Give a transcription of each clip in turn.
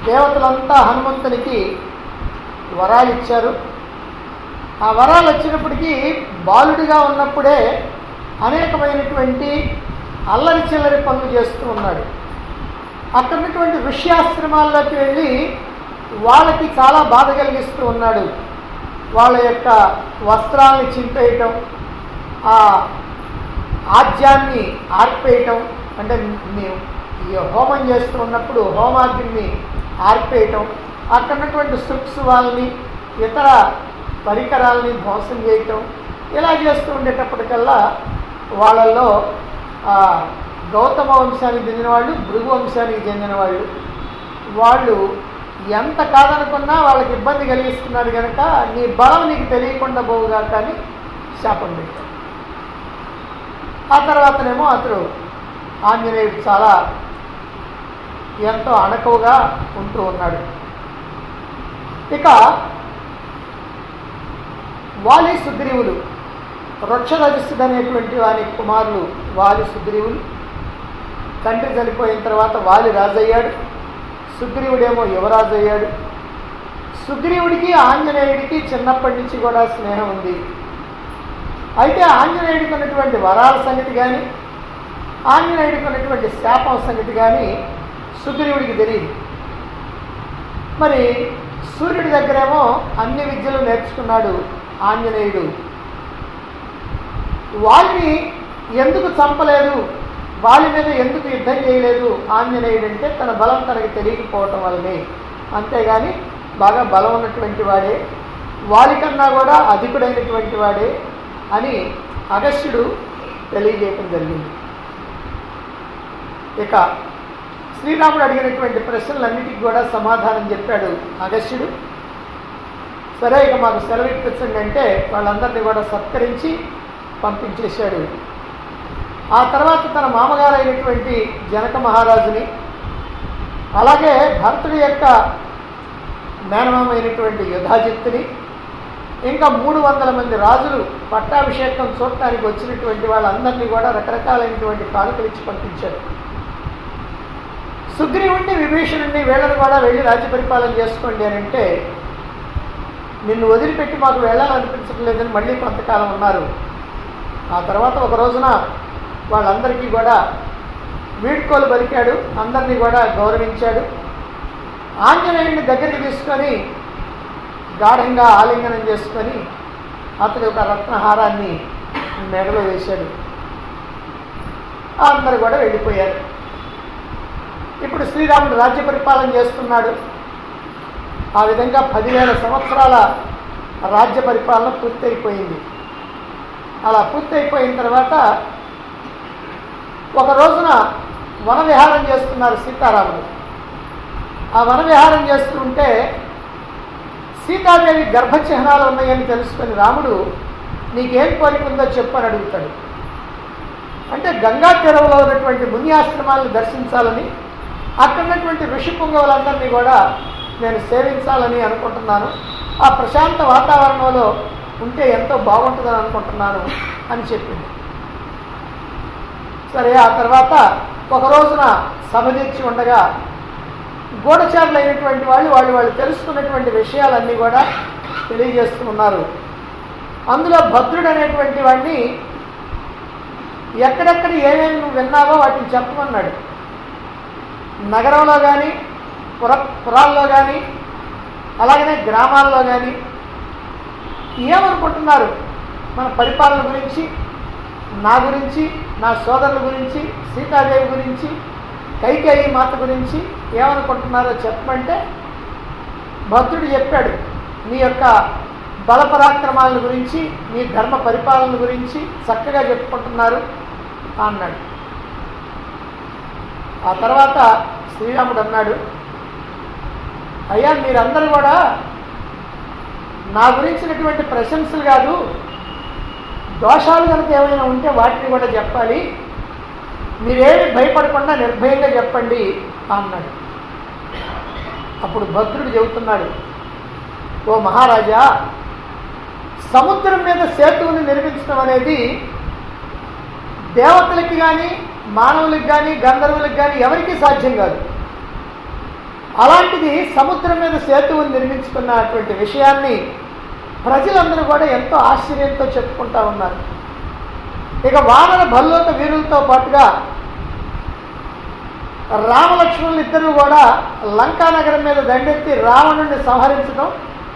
దేవతలంతా హనుమంతునికి వరాలు ఇచ్చారు ఆ వరాలు వచ్చినప్పటికీ బాలుడిగా ఉన్నప్పుడే అనేకమైనటువంటి అల్లరి చిల్లరి పనులు చేస్తూ ఉన్నాడు అక్కడ ఉన్నటువంటి ఋష్యాశ్రమాల్లోకి వెళ్ళి వాళ్ళకి చాలా బాధ కలిగిస్తూ ఉన్నాడు వాళ్ళ యొక్క వస్త్రాలని చింపేయటం ఆ ఆజ్యాన్ని ఆర్పేయటం అంటే మేము ఈ హోమం చేస్తూ ఉన్నప్పుడు హోమాగ్ని ఆర్పేయటం అక్కడ ఉన్నటువంటి సుక్స్ వాళ్ళని ఇతర పరికరాలని ధ్వంసం చేయటం ఇలా చేస్తూ ఉండేటప్పటికల్లా వాళ్ళల్లో ఆ, గౌతమ వంశానికి చెందిన వాళ్ళు భృగు వంశానికి చెందిన వాళ్ళు వాళ్ళు ఎంత కాదనుకున్నా వాళ్ళకి ఇబ్బంది కలిగిస్తున్నాడు కనుక నీ బలం నీకు తెలియకుండా పోవుగా కానీ శాపం పెట్టాడు ఆ తర్వాతనేమో అతడు ఆంజనేయుడు చాలా ఎంతో అణకువగా ఉంటూ ఉన్నాడు ఇక వాలి సుగ్రీవులు వృక్షరజస్సుడు అనేటువంటి వారి కుమారులు వాలి సుగ్రీవులు తండ్రి చనిపోయిన తర్వాత వాలి రాజయ్యాడు సుగ్రీవుడేమో యువరాజు అయ్యాడు సుగ్రీవుడికి ఆంజనేయుడికి చిన్నప్పటి నుంచి కూడా స్నేహం ఉంది అయితే ఆంజనేయుడికి ఉన్నటువంటి వరాల సంగతి కానీ ఆంజనేయుడికి ఉన్నటువంటి శాపం సంగతి కానీ సుగ్రీవుడికి తెలియదు మరి సూర్యుడి దగ్గరేమో అన్ని విద్యలు నేర్చుకున్నాడు ఆంజనేయుడు వాళ్ళని ఎందుకు చంపలేదు వాళ్ళ మీద ఎందుకు యుద్ధం చేయలేదు ఆంజనేయుడు అంటే తన బలం తనకి తెలియకపోవటం వల్లనే అంతేగాని బాగా బలం ఉన్నటువంటి వాడే వారికన్నా కూడా అధికుడైనటువంటి వాడే అని అగస్త్యుడు తెలియజేయటం జరిగింది ఇక శ్రీరాముడు అడిగినటువంటి ప్రశ్నలన్నిటికీ కూడా సమాధానం చెప్పాడు అగస్త్యుడు సరే ఇక మాకు సెలవు ఇప్పించండి అంటే వాళ్ళందరినీ కూడా సత్కరించి పంపించేశాడు ఆ తర్వాత తన మామగారు అయినటువంటి జనక మహారాజుని అలాగే భరతుడి యొక్క మేనమామైనటువంటి యుధాజిత్తుని ఇంకా మూడు వందల మంది రాజులు పట్టాభిషేకం చూడటానికి వచ్చినటువంటి వాళ్ళందరినీ కూడా రకరకాలైనటువంటి కానుకలు ఇచ్చి పంపించాడు సుగ్రీవుణ్ణి విభీషణుణ్ణి వీళ్ళని కూడా వెళ్ళి రాజ్య పరిపాలన చేసుకోండి అని అంటే నిన్ను వదిలిపెట్టి మాకు వెళ్ళాలనిపించడం లేదని మళ్ళీ కొంతకాలం ఉన్నారు ఆ తర్వాత ఒక రోజున వాళ్ళందరికీ కూడా వీడ్కోలు పలికాడు అందరినీ కూడా గౌరవించాడు ఆంజనేయుడిని దగ్గరికి తీసుకొని గాఢంగా ఆలింగనం చేసుకొని అతడు ఒక రత్నహారాన్ని మెడలో వేశాడు అందరు కూడా వెళ్ళిపోయారు ఇప్పుడు శ్రీరాముడు రాజ్య పరిపాలన చేస్తున్నాడు ఆ విధంగా పదివేల సంవత్సరాల రాజ్య పరిపాలన పూర్తయిపోయింది అలా పూర్తయిపోయిన తర్వాత ఒక రోజున వన విహారం చేస్తున్నారు సీతారాముడు ఆ వన విహారం చేస్తుంటే సీతాదేవి గర్భచిహ్నాలు ఉన్నాయని తెలుసుకుని రాముడు నీకేం కోరిక ఉందో చెప్పు అని అడుగుతాడు అంటే గంగా తీరంలో ఉన్నటువంటి ముని ఆశ్రమాలను దర్శించాలని అక్కడ ఉన్నటువంటి ఋషి పుంగవులందరినీ కూడా నేను సేవించాలని అనుకుంటున్నాను ఆ ప్రశాంత వాతావరణంలో ఉంటే ఎంతో బాగుంటుందని అనుకుంటున్నాను అని చెప్పింది సరే ఆ తర్వాత ఒక రోజున సభ తీర్చి ఉండగా గూఢచారులు అయినటువంటి వాళ్ళు వాళ్ళు వాళ్ళు తెలుసుకున్నటువంటి విషయాలన్నీ కూడా తెలియజేస్తున్నారు అందులో భద్రుడు అనేటువంటి వాడిని ఎక్కడెక్కడ ఏమేమి నువ్వు విన్నావో వాటిని చెప్పమన్నాడు నగరంలో కానీ పుర పురాల్లో కానీ అలాగనే గ్రామాల్లో కానీ ఏమనుకుంటున్నారు మన పరిపాలన గురించి నా గురించి నా సోదరుల గురించి సీతాదేవి గురించి కైకేయి మాత గురించి ఏమనుకుంటున్నారో చెప్పమంటే భక్తుడు చెప్పాడు నీ యొక్క బలపరాక్రమాల గురించి నీ ధర్మ పరిపాలన గురించి చక్కగా చెప్పుకుంటున్నారు అన్నాడు ఆ తర్వాత శ్రీరాముడు అన్నాడు అయ్యా మీరందరూ కూడా నా గురించినటువంటి ప్రశంసలు కాదు దోషాలు కనుక ఏమైనా ఉంటే వాటిని కూడా చెప్పాలి మీరేమి భయపడకుండా నిర్భయంగా చెప్పండి అన్నాడు అప్పుడు భద్రుడు చెబుతున్నాడు ఓ మహారాజా సముద్రం మీద సేతువుని నిర్మించడం అనేది దేవతలకి కానీ మానవులకు కానీ గంధర్వులకు కానీ ఎవరికీ సాధ్యం కాదు అలాంటిది సముద్రం మీద సేతువుని నిర్మించుకున్నటువంటి విషయాన్ని ప్రజలందరూ కూడా ఎంతో ఆశ్చర్యంతో చెప్పుకుంటా ఉన్నారు ఇక వానర భల్లోక వీరులతో పాటుగా రామలక్ష్మణులు ఇద్దరు కూడా లంకా నగరం మీద దండెత్తి రావణుడిని సంహరించడం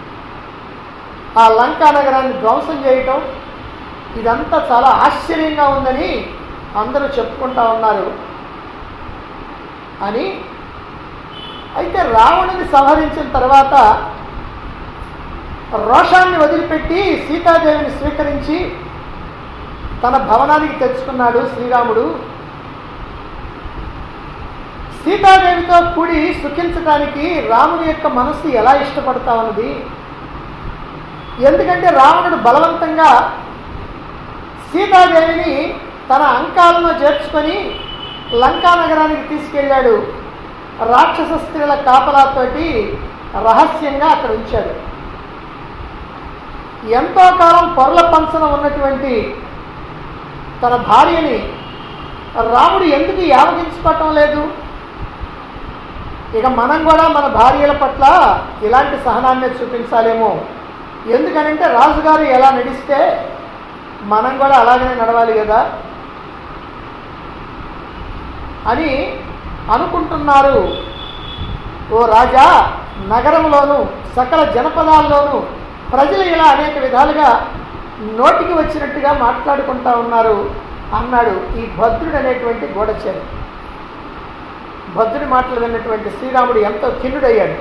ఆ లంకా నగరాన్ని ధ్వంసం చేయటం ఇదంతా చాలా ఆశ్చర్యంగా ఉందని అందరూ చెప్పుకుంటా ఉన్నారు అని అయితే రావణుని సంహరించిన తర్వాత రోషాన్ని వదిలిపెట్టి సీతాదేవిని స్వీకరించి తన భవనానికి తెచ్చుకున్నాడు శ్రీరాముడు సీతాదేవితో కూడి సుఖించడానికి రాముని యొక్క మనస్సు ఎలా ఇష్టపడతా ఉన్నది ఎందుకంటే రావణుడు బలవంతంగా సీతాదేవిని తన అంకాలను చేర్చుకొని లంకా నగరానికి తీసుకెళ్ళాడు రాక్షస స్త్రీల కాపలాతోటి రహస్యంగా అక్కడ ఉంచాడు ఎంతో కాలం పొరల పంచన ఉన్నటువంటి తన భార్యని రాముడు ఎందుకు యావగించుకోవటం లేదు ఇక మనం కూడా మన భార్యల పట్ల ఇలాంటి సహనాన్ని చూపించాలేమో ఎందుకనంటే రాజుగారు ఎలా నడిస్తే మనం కూడా అలాగనే నడవాలి కదా అని అనుకుంటున్నారు ఓ రాజా నగరంలోను సకల జనపదాల్లోనూ ప్రజలు ఇలా అనేక విధాలుగా నోటికి వచ్చినట్టుగా మాట్లాడుకుంటా ఉన్నారు అన్నాడు ఈ భద్రుడు అనేటువంటి గూఢచారి భద్రుడి మాటలు విన్నటువంటి శ్రీరాముడు ఎంతో ఖిన్నుడయ్యాడు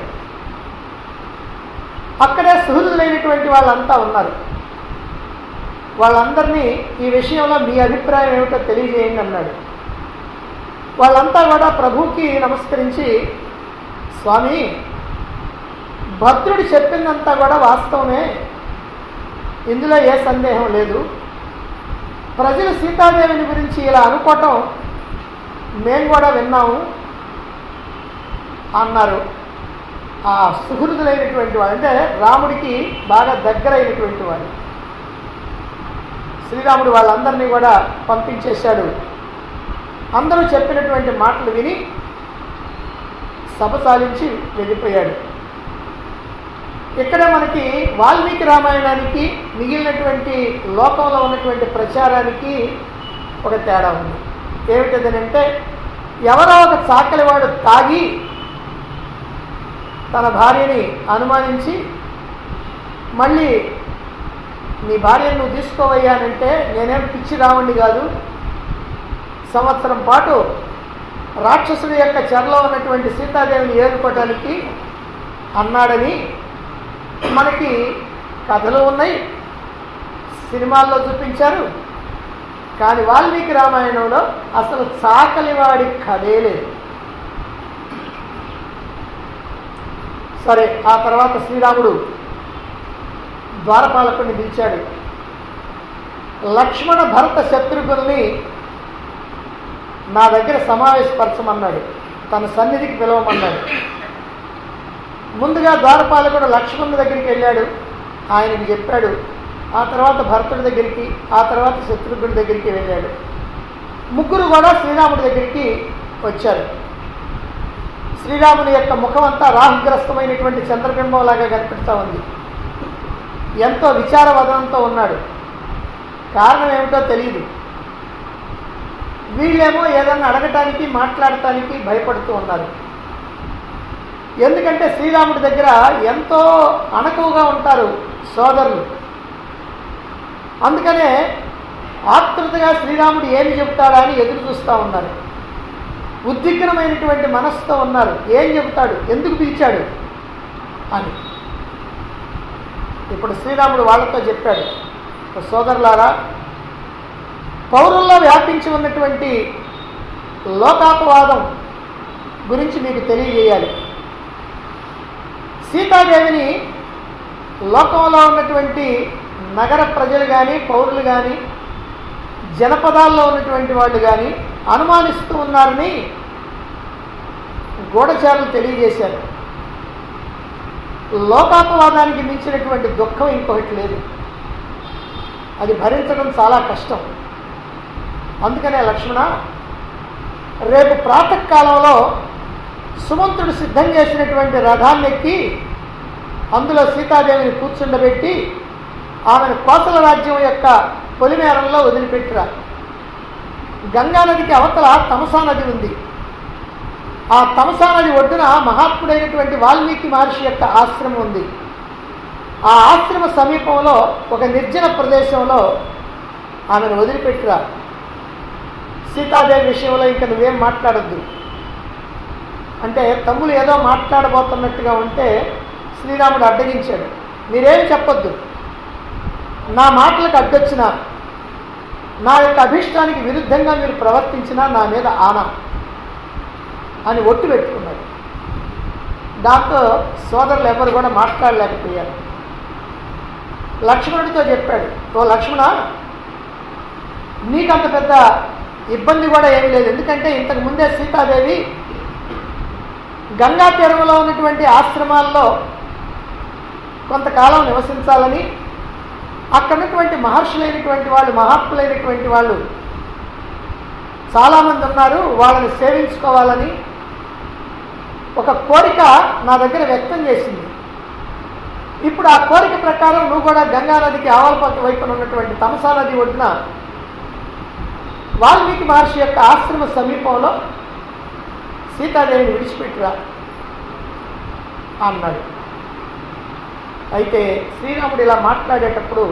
అక్కడే సుహృదులైనటువంటి వాళ్ళంతా ఉన్నారు వాళ్ళందరినీ ఈ విషయంలో మీ అభిప్రాయం ఏమిటో తెలియజేయండి అన్నాడు వాళ్ళంతా కూడా ప్రభువుకి నమస్కరించి స్వామి భద్రుడు చెప్పిందంతా కూడా వాస్తవమే ఇందులో ఏ సందేహం లేదు ప్రజలు సీతాదేవిని గురించి ఇలా అనుకోవటం మేము కూడా విన్నాము అన్నారు ఆ సుహృదులైనటువంటి వాడు అంటే రాముడికి బాగా దగ్గరైనటువంటి వాడు శ్రీరాముడు వాళ్ళందరినీ కూడా పంపించేశాడు అందరూ చెప్పినటువంటి మాటలు విని సభ సాధించి వెళ్ళిపోయాడు ఇక్కడే మనకి వాల్మీకి రామాయణానికి మిగిలినటువంటి లోకంలో ఉన్నటువంటి ప్రచారానికి ఒక తేడా ఉంది ఏమిటదనంటే ఎవరో ఒక చాకలివాడు తాగి తన భార్యని అనుమానించి మళ్ళీ నీ భార్యను నువ్వు తీసుకోవయ్యానంటే నేనేం పిచ్చి రావండి కాదు సంవత్సరం పాటు రాక్షసుడి యొక్క చెరలో ఉన్నటువంటి సీతాదేవిని ఏరుకోవటానికి అన్నాడని మనకి కథలు ఉన్నాయి సినిమాల్లో చూపించారు కానీ వాల్మీకి రామాయణంలో అసలు చాకలివాడి కథే లేదు సరే ఆ తర్వాత శ్రీరాముడు ద్వారపాలకుడిని పిలిచాడు లక్ష్మణ భరత శత్రుఘ్నుల్ని నా దగ్గర సమావేశపరచమన్నాడు తన సన్నిధికి పిలవమన్నాడు ముందుగా ద్వారపాలకుడు లక్ష్మణుని దగ్గరికి వెళ్ళాడు ఆయనకి చెప్పాడు ఆ తర్వాత భరతుడి దగ్గరికి ఆ తర్వాత శత్రుఘ్నుడి దగ్గరికి వెళ్ళాడు ముగ్గురు కూడా శ్రీరాముడి దగ్గరికి వచ్చారు శ్రీరాముని యొక్క ముఖం అంతా రాహుగ్రస్తమైనటువంటి చంద్రబింబంలాగా కనిపిస్తూ ఉంది ఎంతో విచారవదనంతో ఉన్నాడు కారణం ఏమిటో తెలియదు వీళ్ళేమో ఏదన్నా అడగటానికి మాట్లాడటానికి భయపడుతూ ఉన్నారు ఎందుకంటే శ్రీరాముడి దగ్గర ఎంతో అణకువగా ఉంటారు సోదరులు అందుకనే ఆతృతగా శ్రీరాముడు ఏమి చెప్తాడా అని ఎదురు చూస్తూ ఉన్నారు ఉద్విగ్నమైనటువంటి మనస్సుతో ఉన్నారు ఏం చెబుతాడు ఎందుకు పిలిచాడు అని ఇప్పుడు శ్రీరాముడు వాళ్ళతో చెప్పాడు సోదరులారా పౌరుల్లో వ్యాపించి ఉన్నటువంటి లోకాపవాదం గురించి మీకు తెలియజేయాలి సీతాదేవిని లోకంలో ఉన్నటువంటి నగర ప్రజలు కానీ పౌరులు కానీ జనపదాల్లో ఉన్నటువంటి వాళ్ళు కానీ అనుమానిస్తూ ఉన్నారని గూఢచారులు తెలియజేశారు లోకాపవాదానికి మించినటువంటి దుఃఖం ఇంకొకటి లేదు అది భరించడం చాలా కష్టం అందుకనే లక్ష్మణ రేపు ప్రాతకాలంలో సుమంతుడు సిద్ధం చేసినటువంటి రథాన్ని ఎక్కి అందులో సీతాదేవిని కూర్చుండబెట్టి ఆమెను కోసల రాజ్యం యొక్క పొలిమేరంలో వదిలిపెట్టిరా గంగానదికి అవతల తమసా నది ఉంది ఆ తమసా నది ఒడ్డున మహాత్ముడైనటువంటి వాల్మీకి మహర్షి యొక్క ఆశ్రమం ఉంది ఆ ఆశ్రమ సమీపంలో ఒక నిర్జన ప్రదేశంలో ఆమెను వదిలిపెట్టిరా సీతాదేవి విషయంలో ఇంకా నువ్వేం మాట్లాడొద్దు అంటే తమ్ముడు ఏదో మాట్లాడబోతున్నట్టుగా ఉంటే శ్రీరాముడు అడ్డగించాడు మీరేం చెప్పొద్దు నా మాటలకు అడ్డొచ్చినా నా యొక్క అభిష్టానికి విరుద్ధంగా మీరు ప్రవర్తించినా నా మీద ఆనా అని ఒట్టు పెట్టుకున్నాడు దాంతో సోదరులు ఎవరు కూడా మాట్లాడలేకపోయారు లక్ష్మణుడితో చెప్పాడు ఓ లక్ష్మణ నీకంత పెద్ద ఇబ్బంది కూడా ఏమీ లేదు ఎందుకంటే ఇంతకు ముందే సీతాదేవి గంగా తీరంలో ఉన్నటువంటి ఆశ్రమాల్లో కొంతకాలం నివసించాలని అక్కడ ఉన్నటువంటి మహర్షులైనటువంటి వాళ్ళు మహాత్ములైనటువంటి వాళ్ళు చాలామంది ఉన్నారు వాళ్ళని సేవించుకోవాలని ఒక కోరిక నా దగ్గర వ్యక్తం చేసింది ఇప్పుడు ఆ కోరిక ప్రకారం నువ్వు కూడా గంగా నదికి ఆవలపక్క వైపున ఉన్నటువంటి తమసా నది ఒడ్డున వాల్మీకి మహర్షి యొక్క ఆశ్రమ సమీపంలో సీతాదేవిని విడిచిపెట్టురా అన్నాడు అయితే శ్రీరాముడు ఇలా మాట్లాడేటప్పుడు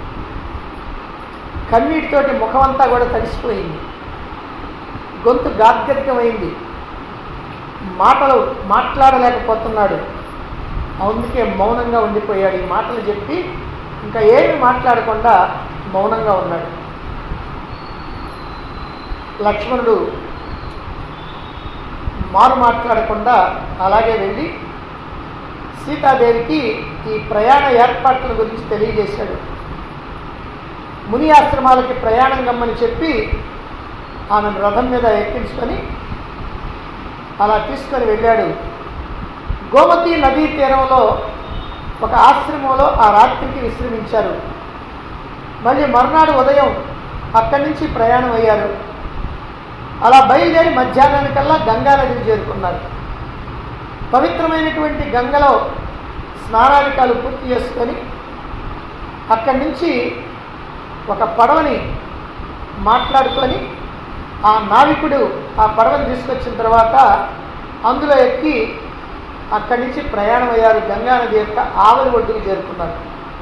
కన్నీటితోటి ముఖమంతా కూడా తడిసిపోయింది గొంతు గాద్గదికమైంది మాటలు మాట్లాడలేకపోతున్నాడు అందుకే మౌనంగా ఉండిపోయాడు ఈ మాటలు చెప్పి ఇంకా ఏమి మాట్లాడకుండా మౌనంగా ఉన్నాడు లక్ష్మణుడు మారు మాట్లాడకుండా అలాగే వెళ్ళి సీతాదేవికి ఈ ప్రయాణ ఏర్పాట్ల గురించి తెలియజేశాడు ముని ఆశ్రమాలకి ప్రయాణం గమ్మని చెప్పి ఆమెను రథం మీద ఎక్కించుకొని అలా తీసుకొని వెళ్ళాడు గోమతి నదీ తీరంలో ఒక ఆశ్రమంలో ఆ రాత్రికి విశ్రమించారు మళ్ళీ మర్నాడు ఉదయం అక్కడి నుంచి ప్రయాణం అయ్యారు అలా బయలుదేరి మధ్యాహ్నానికల్లా గంగా నదిని చేరుకున్నారు పవిత్రమైనటువంటి గంగలో స్నానాధికాలు పూర్తి చేసుకొని అక్కడి నుంచి ఒక పడవని మాట్లాడుకొని ఆ నావికుడు ఆ పడవని తీసుకొచ్చిన తర్వాత అందులో ఎక్కి అక్కడి నుంచి ప్రయాణం అయ్యారు గంగా నది యొక్క ఆవలి ఒడ్డుకు చేరుకున్నారు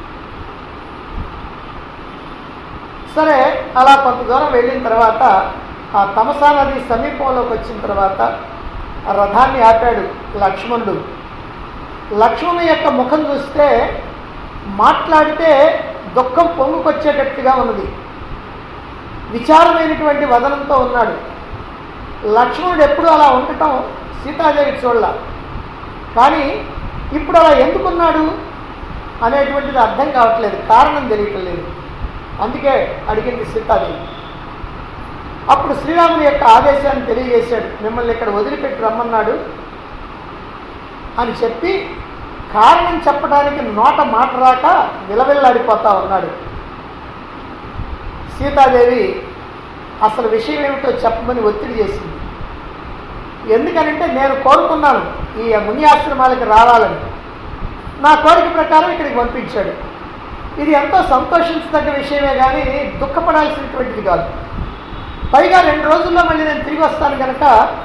సరే అలా కొంత దూరం వెళ్ళిన తర్వాత ఆ తమసా నది సమీపంలోకి వచ్చిన తర్వాత ఆ రథాన్ని ఆపాడు లక్ష్మణుడు లక్ష్మణుని యొక్క ముఖం చూస్తే మాట్లాడితే దుఃఖం పొంగుకొచ్చేటట్టుగా ఉన్నది విచారమైనటువంటి వదనంతో ఉన్నాడు లక్ష్మణుడు ఎప్పుడు అలా ఉండటం సీతాదేవి చూడాల కానీ ఇప్పుడు అలా ఎందుకున్నాడు అనేటువంటిది అర్థం కావట్లేదు కారణం తెలియటం లేదు అందుకే అడిగింది సీతాదేవి అప్పుడు శ్రీరాముని యొక్క ఆదేశాన్ని తెలియజేశాడు మిమ్మల్ని ఇక్కడ వదిలిపెట్టి రమ్మన్నాడు అని చెప్పి కారణం చెప్పడానికి నోట మాట రాక విలవిల్లాడిపోతా ఉన్నాడు సీతాదేవి అసలు విషయం ఏమిటో చెప్పమని ఒత్తిడి చేసింది ఎందుకనంటే నేను కోరుకున్నాను ఈ ముని ఆశ్రమాలకి రావాలని నా కోరిక ప్రకారం ఇక్కడికి పంపించాడు ఇది ఎంతో సంతోషించదగ్గ విషయమే కానీ దుఃఖపడాల్సినటువంటిది కాదు పైగా రెండు రోజుల్లో మళ్ళీ నేను తిరిగి వస్తాను కనుక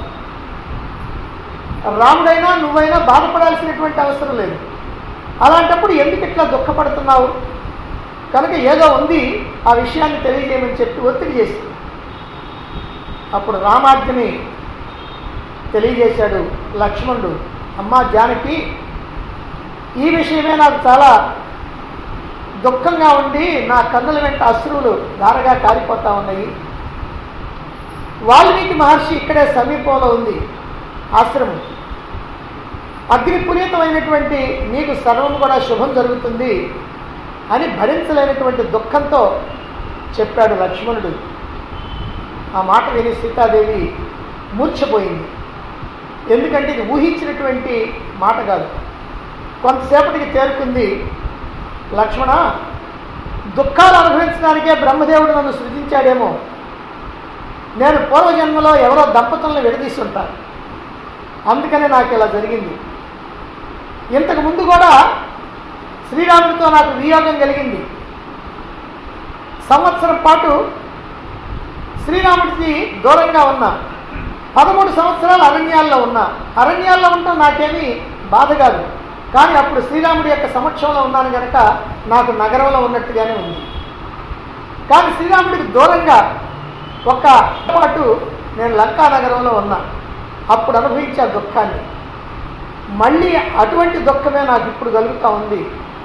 రాముడైనా నువ్వైనా బాధపడాల్సినటువంటి అవసరం లేదు అలాంటప్పుడు ఎందుకు ఇట్లా దుఃఖపడుతున్నావు కనుక ఏదో ఉంది ఆ విషయాన్ని తెలియజేయమని చెప్పి ఒత్తిడి చేసి అప్పుడు రామాజ్ఞని తెలియజేశాడు లక్ష్మణుడు అమ్మా జానకి ఈ విషయమే నాకు చాలా దుఃఖంగా ఉండి నా కన్నుల వెంట అశ్రువులు ధారగా కారిపోతా ఉన్నాయి వాల్మీకి మహర్షి ఇక్కడే సమీపంలో ఉంది ఆశ్రమం అగ్ని పునీతమైనటువంటి నీకు సర్వం కూడా శుభం జరుగుతుంది అని భరించలేనటువంటి దుఃఖంతో చెప్పాడు లక్ష్మణుడు ఆ మాట విని సీతాదేవి మూర్ఛపోయింది ఎందుకంటే ఇది ఊహించినటువంటి మాట కాదు కొంతసేపటికి తేరుకుంది లక్ష్మణ దుఃఖాలు అనుభవించడానికే బ్రహ్మదేవుడు నన్ను సృజించాడేమో నేను పూర్వజన్మలో ఎవరో దంపతులను విడదీస్తుంటాను అందుకనే నాకు ఇలా జరిగింది ఇంతకు ముందు కూడా శ్రీరాముడితో నాకు వియోగం కలిగింది సంవత్సరం పాటు శ్రీరాముడికి దూరంగా ఉన్నా పదమూడు సంవత్సరాలు అరణ్యాల్లో ఉన్నా అరణ్యాల్లో ఉండటం నాకేమీ బాధ కాదు కానీ అప్పుడు శ్రీరాముడి యొక్క సమక్షంలో ఉన్నాను కనుక నాకు నగరంలో ఉన్నట్టుగానే ఉంది కానీ శ్రీరాముడికి దూరంగా ఒక పాటు నేను లంకా నగరంలో ఉన్నా అప్పుడు అనుభవించే దుఃఖాన్ని మళ్ళీ అటువంటి దుఃఖమే నాకు ఇప్పుడు కలుగుతూ ఉంది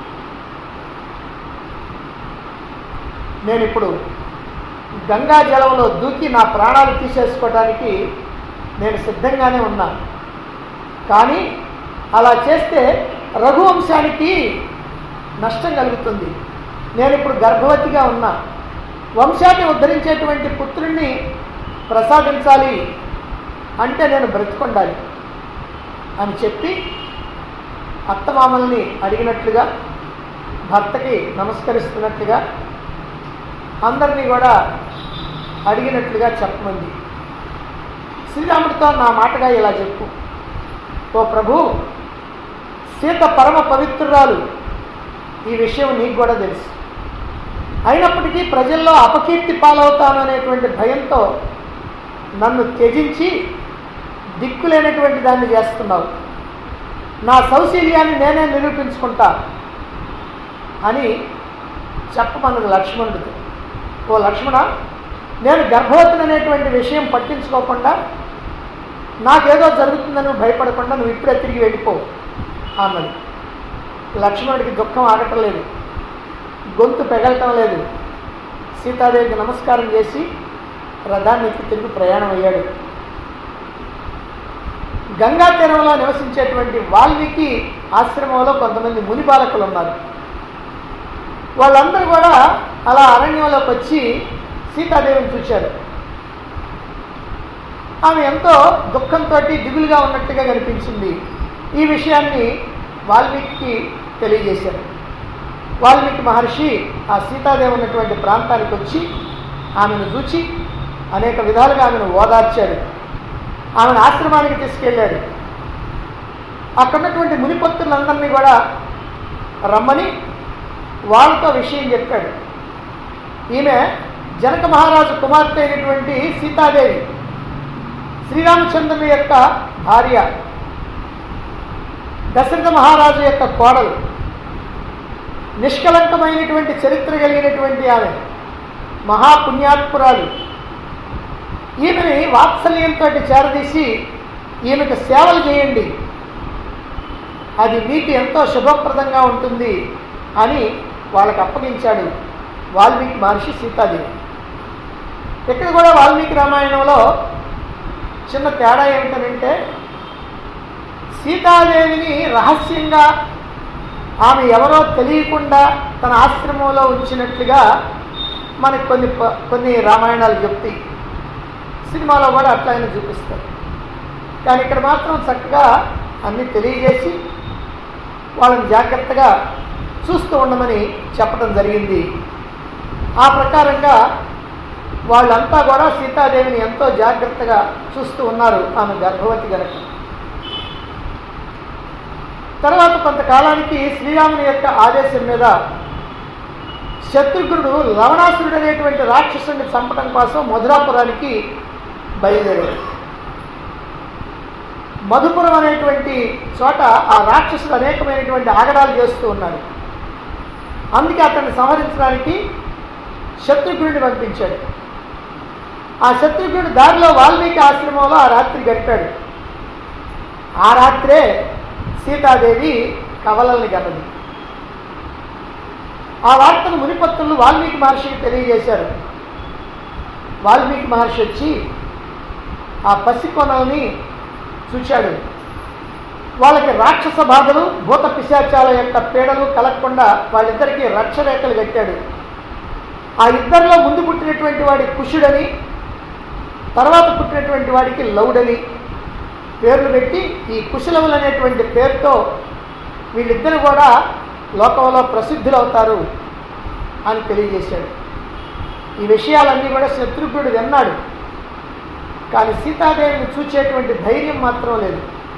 నేను ఇప్పుడు గంగా జలంలో దూకి నా ప్రాణాలు తీసేసుకోవడానికి నేను సిద్ధంగానే ఉన్నాను కానీ అలా చేస్తే రఘువంశానికి నష్టం కలుగుతుంది నేను ఇప్పుడు గర్భవతిగా ఉన్నా వంశాన్ని ఉద్ధరించేటువంటి పుత్రుణ్ణి ప్రసాదించాలి అంటే నేను బ్రతికొండాలి అని చెప్పి అత్తమామల్ని అడిగినట్లుగా భర్తకి నమస్కరిస్తున్నట్లుగా అందరినీ కూడా అడిగినట్లుగా చెప్పమంది శ్రీరాముడితో నా మాటగా ఇలా చెప్పు ఓ ప్రభు సీత పరమ పవిత్రురాలు ఈ విషయం నీకు కూడా తెలుసు అయినప్పటికీ ప్రజల్లో అపకీర్తి పాలవుతాను అనేటువంటి భయంతో నన్ను త్యజించి దిక్కులేనటువంటి దాన్ని చేస్తున్నావు నా సౌశీల్యాన్ని నేనే నిరూపించుకుంటా అని చెప్పమన్నది లక్ష్మణుడికి ఓ లక్ష్మణ నేను గర్భవతిని అనేటువంటి విషయం పట్టించుకోకుండా నాకేదో జరుగుతుందని భయపడకుండా నువ్వు ఇప్పుడే తిరిగి వెళ్ళిపో అన్నది లక్ష్మణుడికి దుఃఖం ఆగటం లేదు గొంతు పెగలటం లేదు సీతాదేవికి నమస్కారం చేసి రథాన్ని ఎక్కి తిరిగి ప్రయాణం అయ్యాడు గంగా తీరంలో నివసించేటువంటి వాల్మీకి ఆశ్రమంలో కొంతమంది ముని బాలకులు ఉన్నారు వాళ్ళందరూ కూడా అలా అరణ్యంలోకి వచ్చి సీతాదేవిని చూశారు ఆమె ఎంతో దుఃఖంతో దిగులుగా ఉన్నట్టుగా కనిపించింది ఈ విషయాన్ని వాల్మీకి తెలియజేశారు వాల్మీకి మహర్షి ఆ సీతాదేవి ఉన్నటువంటి ప్రాంతానికి వచ్చి ఆమెను చూచి అనేక విధాలుగా ఆమెను ఓదార్చాడు ఆమెను ఆశ్రమానికి తీసుకెళ్ళాడు అక్కడ ఉన్నటువంటి మునిపత్తులందరినీ కూడా రమ్మని వాళ్ళతో విషయం చెప్పాడు ఈమె జనక మహారాజు కుమార్తె అయినటువంటి సీతాదేవి శ్రీరామచంద్రుని యొక్క భార్య దశరథ మహారాజు యొక్క కోడలు నిష్కలంకమైనటువంటి చరిత్ర కలిగినటువంటి ఆమె మహాపుణ్యాత్పురాలు ఈమెని వాత్సల్యంతో చేరదీసి ఈమెకు సేవలు చేయండి అది మీకు ఎంతో శుభప్రదంగా ఉంటుంది అని వాళ్ళకి అప్పగించాడు వాల్మీకి మహర్షి సీతాదేవి ఇక్కడ కూడా వాల్మీకి రామాయణంలో చిన్న తేడా ఏమిటనంటే సీతాదేవిని రహస్యంగా ఆమె ఎవరో తెలియకుండా తన ఆశ్రమంలో ఉంచినట్లుగా మనకి కొన్ని ప- కొన్ని రామాయణాలు చెప్తాయి సినిమాలో కూడా అట్లా ఆయన చూపిస్తారు కానీ ఇక్కడ మాత్రం చక్కగా అన్నీ తెలియజేసి వాళ్ళని జాగ్రత్తగా చూస్తూ ఉండమని చెప్పడం జరిగింది ఆ ప్రకారంగా వాళ్ళంతా కూడా సీతాదేవిని ఎంతో జాగ్రత్తగా చూస్తూ ఉన్నారు ఆమె గర్భవతి గనక తర్వాత కొంతకాలానికి శ్రీరాముని యొక్క ఆదేశం మీద శత్రుఘ్నుడు లవణాసురుడు అనేటువంటి రాక్షసుని చంపడం కోసం మధురాపురానికి బయలుదేరాడు మధుపురం అనేటువంటి చోట ఆ రాక్షసుడు అనేకమైనటువంటి ఆగడాలు చేస్తూ ఉన్నాడు అందుకే అతన్ని సంహరించడానికి శత్రుఘ్నుడిని పంపించాడు ఆ శత్రుఘ్నుడు దారిలో వాల్మీకి ఆశ్రమంలో ఆ రాత్రి గడిపాడు ఆ రాత్రే సీతాదేవి కవలల్ని గన్నది ఆ వార్తను మునిపత్తులు వాల్మీకి మహర్షికి తెలియజేశారు వాల్మీకి మహర్షి వచ్చి ఆ పసికొనల్ని చూశాడు వాళ్ళకి రాక్షస బాధలు భూత పిశాచాల యొక్క పీడలు కలగకుండా వాళ్ళిద్దరికీ రక్షరేఖలు కట్టాడు ఆ ఇద్దరిలో ముందు పుట్టినటువంటి వాడి కుషుడని తర్వాత పుట్టినటువంటి వాడికి లౌడని పేర్లు పెట్టి ఈ కుశలములు అనేటువంటి పేరుతో వీళ్ళిద్దరు కూడా లోకంలో ప్రసిద్ధులవుతారు అని తెలియజేశాడు ఈ విషయాలన్నీ కూడా శత్రుఘ్నుడు విన్నాడు కానీ సీతాదేవిని చూచేటువంటి ధైర్యం మాత్రం లేదు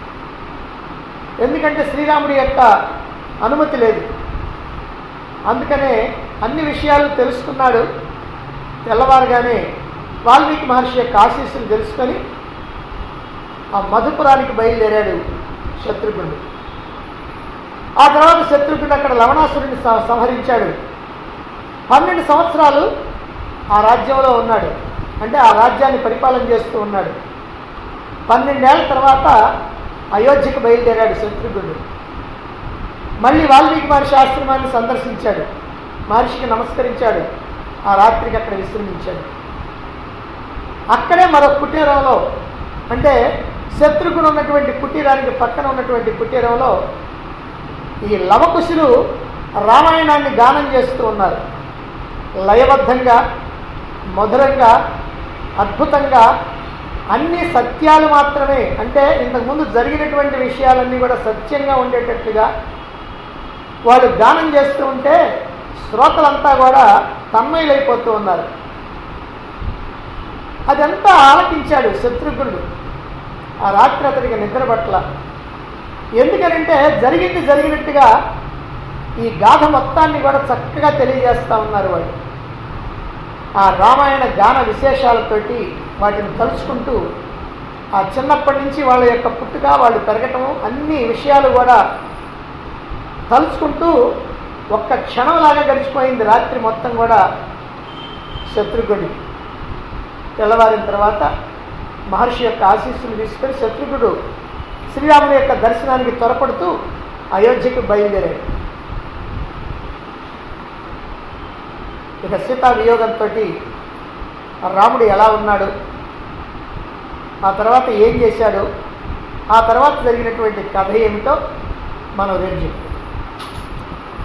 ఎందుకంటే శ్రీరాముడి యొక్క అనుమతి లేదు అందుకనే అన్ని విషయాలు తెలుసుకున్నాడు తెల్లవారుగానే వాల్మీకి మహర్షి యొక్క ఆశీస్సులు తెలుసుకొని ఆ మధుపురానికి బయలుదేరాడు శత్రుఘ్నుడు ఆ తర్వాత శత్రుఘ్నుడు అక్కడ లవణాసురుడిని స- సంహరించాడు పన్నెండు సంవత్సరాలు ఆ రాజ్యంలో ఉన్నాడు అంటే ఆ రాజ్యాన్ని పరిపాలన చేస్తూ ఉన్నాడు పన్నెండేళ్ల తర్వాత అయోధ్యకు బయలుదేరాడు శత్రుఘ్నుడు మళ్ళీ వాల్మీకి మహర్షి ఆశ్రమాన్ని సందర్శించాడు మహర్షికి నమస్కరించాడు ఆ రాత్రికి అక్కడ విశ్రమించాడు అక్కడే మరొక కుటీరంలో అంటే శత్రుఘ్నుడు ఉన్నటువంటి కుటీరానికి పక్కన ఉన్నటువంటి కుటీరంలో ఈ లవకుశులు రామాయణాన్ని గానం చేస్తూ ఉన్నారు లయబద్ధంగా మధురంగా అద్భుతంగా అన్ని సత్యాలు మాత్రమే అంటే ఇంతకుముందు జరిగినటువంటి విషయాలన్నీ కూడా సత్యంగా ఉండేటట్టుగా వాళ్ళు గానం చేస్తూ ఉంటే శ్రోతలంతా కూడా తన్మయులైపోతూ ఉన్నారు అదంతా ఆలకించాడు శత్రుఘ్నుడు ఆ రాత్రి అతడికి నిద్ర పట్ల ఎందుకనంటే జరిగింది జరిగినట్టుగా ఈ గాథ మొత్తాన్ని కూడా చక్కగా తెలియజేస్తూ ఉన్నారు వాళ్ళు ఆ రామాయణ గాన విశేషాలతోటి వాటిని తలుచుకుంటూ ఆ చిన్నప్పటి నుంచి వాళ్ళ యొక్క పుట్టుక వాళ్ళు పెరగటం అన్ని విషయాలు కూడా తలుచుకుంటూ ఒక్క క్షణంలాగా గడిచిపోయింది రాత్రి మొత్తం కూడా శత్రుఘ్నుడి తెల్లవారిన తర్వాత మహర్షి యొక్క ఆశీస్సులు తీసుకొని శత్రుఘ్నుడు శ్రీరాముని యొక్క దర్శనానికి త్వరపడుతూ అయోధ్యకు బయలుదేరాడు ఇక సీతా వియోగంతో రాముడు ఎలా ఉన్నాడు ఆ తర్వాత ఏం చేశాడు ఆ తర్వాత జరిగినటువంటి కథ ఏమిటో మనం రేపు చెప్తాం